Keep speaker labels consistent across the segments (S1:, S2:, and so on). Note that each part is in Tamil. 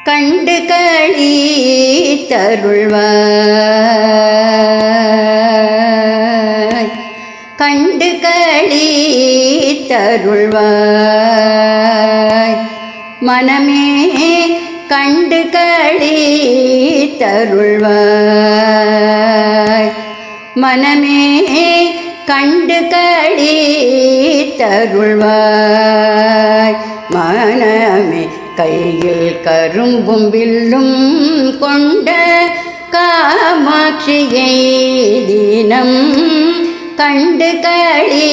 S1: கண்டு களி தருள்வாய் கண்டு களி தருள்வாய் மனமே கண்டு களி தருள்வாய் மனமே கண்டு களி தருள்வாய் மனமே கையில் கரும்பும் வில்லும் கொண்ட காமாட்சியை தினம் கண்டு களி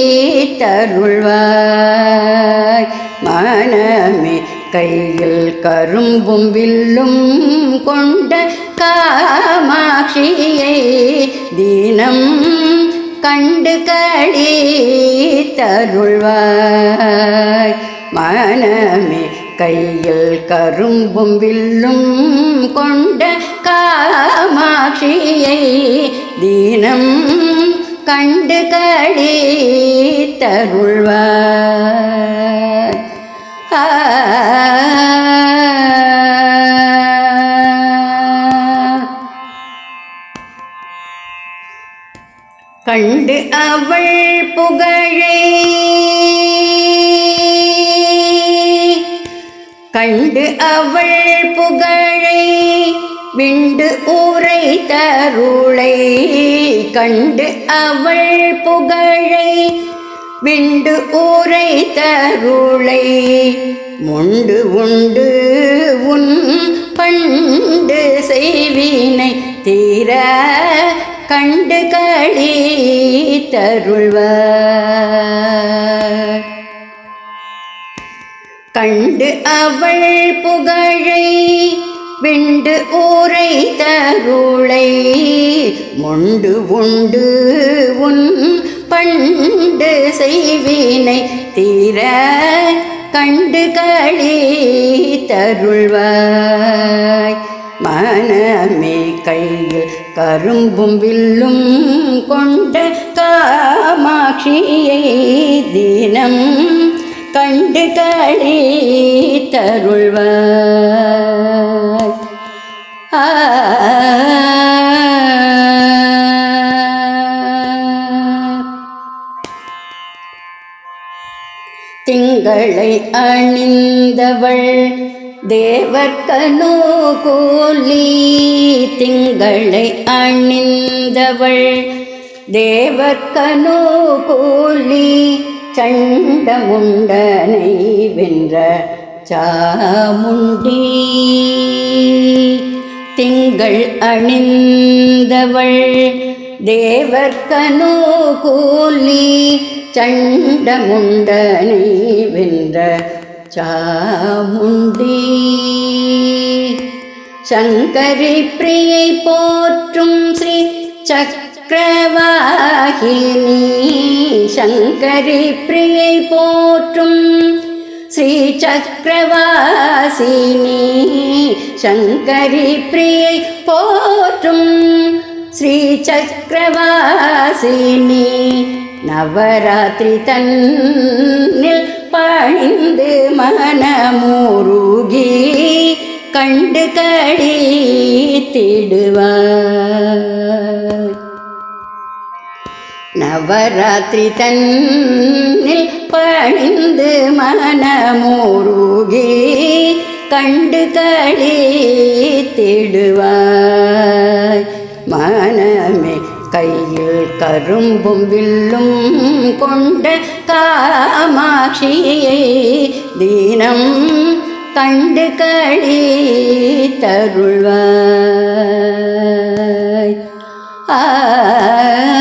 S1: தருள்வாய் மனமே கையில் கரும்பும் வில்லும் கொண்ட காமாட்சியை தினம் கண்டு களி தருள்வாய் மனமே கையில் கரும்பும் வில்லும் கொண்ட காமாட்சியை தினம் கண்டு களி தருள்வாய் ஆ கண்டு அவள் புகழை கண்டு அவள் புகழை விண்டு ஊரை தருளை கண்டு அவள் புகழை விண்டு ஊரை தருளை முண்டு உண்டு உன் பண்டு செய்வினை தீர கண்டு களி தருள்வார் கண்டு அவள் புகழை விண்டு ஊரை தருளை முண்டு உண்டு உன் பண்டு செய்வினை தீர கண்டு களி தருள்வாய் மனமே கையில் கரும்பும் வில்லும் கொண்ட காமாட்சியை தினம் கண்டு களி தருள்வாய் ஆ திங்களை அணிந்தவள் தேவர்கனு கூலி திங்களை அணிந்தவள் தேவர்கனு கூலி சண்டமுண்டனை வென்ற சாமுண்டி திங்கள் அணிந்தவள் தேவர்கனு கூலி சண்டமுண்டனை வென்ற சாமுண்டி சங்கரி பிரியை போற்றும் ஸ்ரீ சக்கரவாகினி சங்கரி பிரியை போற்றும் ஸ்ரீ சக்கரவாசினி சங்கரி பிரியை போற்றும் ஸ்ரீ சக்கரவாசினி நவராத்திரி தன்னில் பணிந்து மனமுருகி கண்டு கடி திடுவார் நவராத்திரி தன்னில் பணிந்து மனமுருகி கண்டு களி திடுவாய் மனமே கையில் கரும்பும் வில்லும் கொண்ட காமாட்சியை தினம் கண்டு களி தருள்வாய் ஆ